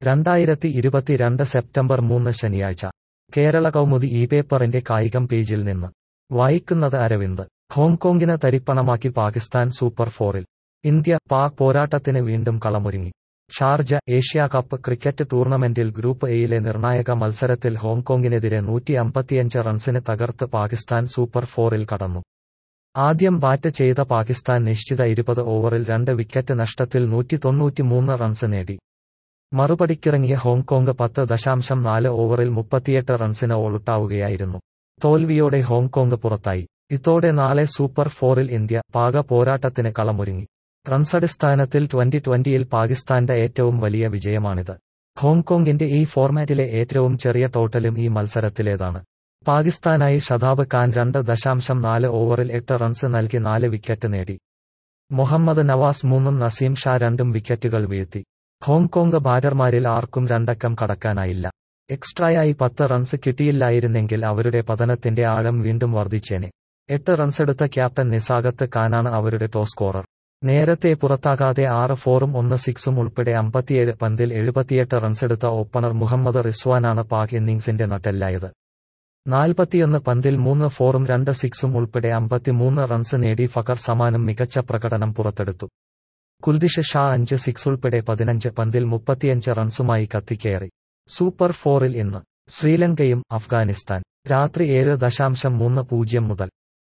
രണ്ടായിരത്തി ഇരുപത്തിരണ്ട് സെപ്റ്റംബർ മൂന്ന് ശനിയാഴ്ച കേരള കൗമുദി ഈ പേപ്പറിന്റെ കായികം പേജിൽ നിന്ന് വായിക്കുന്നത് അരവിന്ദ് ഹോങ്കോങ്ങിന് തരിപ്പണമാക്കി പാകിസ്ഥാൻ സൂപ്പർ ഫോറിൽ ഇന്ത്യ പാക് പോരാട്ടത്തിന് വീണ്ടും കളമൊരുങ്ങി ഷാർജ ഏഷ്യാ കപ്പ് ക്രിക്കറ്റ് ടൂർണമെന്റിൽ ഗ്രൂപ്പ് എയിലെ നിർണായക മത്സരത്തിൽ ഹോങ്കോങ്ങിനെതിരെ നൂറ്റി അമ്പത്തിയഞ്ച് റൺസിന് തകർത്ത് പാകിസ്ഥാൻ സൂപ്പർ ഫോറിൽ കടന്നു ആദ്യം ബാറ്റ് ചെയ്ത പാകിസ്ഥാൻ നിശ്ചിത ഇരുപത് ഓവറിൽ രണ്ട് വിക്കറ്റ് നഷ്ടത്തിൽ നൂറ്റി തൊണ്ണൂറ്റിമൂന്ന് റൺസ് നേടി മറുപടിക്കിറങ്ങിയ ഹോങ്കോങ് പത്ത് ദശാംശം നാല് ഓവറിൽ മുപ്പത്തിയെട്ട് റൺസിന് ഓളുട്ടാവുകയായിരുന്നു തോൽവിയോടെ ഹോങ്കോങ് പുറത്തായി ഇതോടെ നാളെ സൂപ്പർ ഫോറിൽ ഇന്ത്യ പാക പോരാട്ടത്തിന് കളമൊരുങ്ങി റൺസടിസ്ഥാനത്തിൽ ട്വന്റി ട്വന്റിയിൽ പാകിസ്ഥാന്റെ ഏറ്റവും വലിയ വിജയമാണിത് ഹോങ്കോങ്ങിന്റെ ഈ ഫോർമാറ്റിലെ ഏറ്റവും ചെറിയ ടോട്ടലും ഈ മത്സരത്തിലേതാണ് പാകിസ്ഥാനായി ഷതാബ് ഖാൻ രണ്ട് ദശാംശം നാല് ഓവറിൽ എട്ട് റൺസ് നൽകി നാല് വിക്കറ്റ് നേടി മുഹമ്മദ് നവാസ് മൂന്നും നസീം ഷാ രണ്ടും വിക്കറ്റുകൾ വീഴ്ത്തി ഹോങ്കോങ് ബാറ്റർമാരിൽ ആർക്കും രണ്ടക്കം കടക്കാനായില്ല എക്സ്ട്രായായി പത്ത് റൺസ് കിട്ടിയില്ലായിരുന്നെങ്കിൽ അവരുടെ പതനത്തിന്റെ ആഴം വീണ്ടും വർദ്ധിച്ചേനെ എട്ട് റൺസെടുത്ത ക്യാപ്റ്റൻ നിസാഗത്ത് ഖാനാണ് അവരുടെ ടോപ്പ് സ്കോറർ നേരത്തെ പുറത്താകാതെ ആറ് ഫോറും ഒന്ന് സിക്സും ഉൾപ്പെടെ അമ്പത്തിയേഴ് പന്തിൽ എഴുപത്തിയെട്ട് റൺസെടുത്ത ഓപ്പണർ മുഹമ്മദ് റിസ്വാനാണ് പാക് ഇന്നിംഗ്സിന്റെ നട്ടെല്ലായത് നാൽപ്പത്തിയൊന്ന് പന്തിൽ മൂന്ന് ഫോറും രണ്ട് സിക്സും ഉൾപ്പെടെ അമ്പത്തിമൂന്ന് റൺസ് നേടി ഫഖർ സമാനും മികച്ച പ്രകടനം പുറത്തെടുത്തു കുൽദിഷ് ഷാ അഞ്ച് സിക്സ് ഉൾപ്പെടെ പതിനഞ്ച് പന്തിൽ മുപ്പത്തിയഞ്ച് റൺസുമായി കത്തിക്കയറി സൂപ്പർ ഫോറിൽ ഇന്ന് ശ്രീലങ്കയും അഫ്ഗാനിസ്ഥാൻ രാത്രി ഏഴ് ദശാംശം മൂന്ന് പൂജ്യം മുതൽ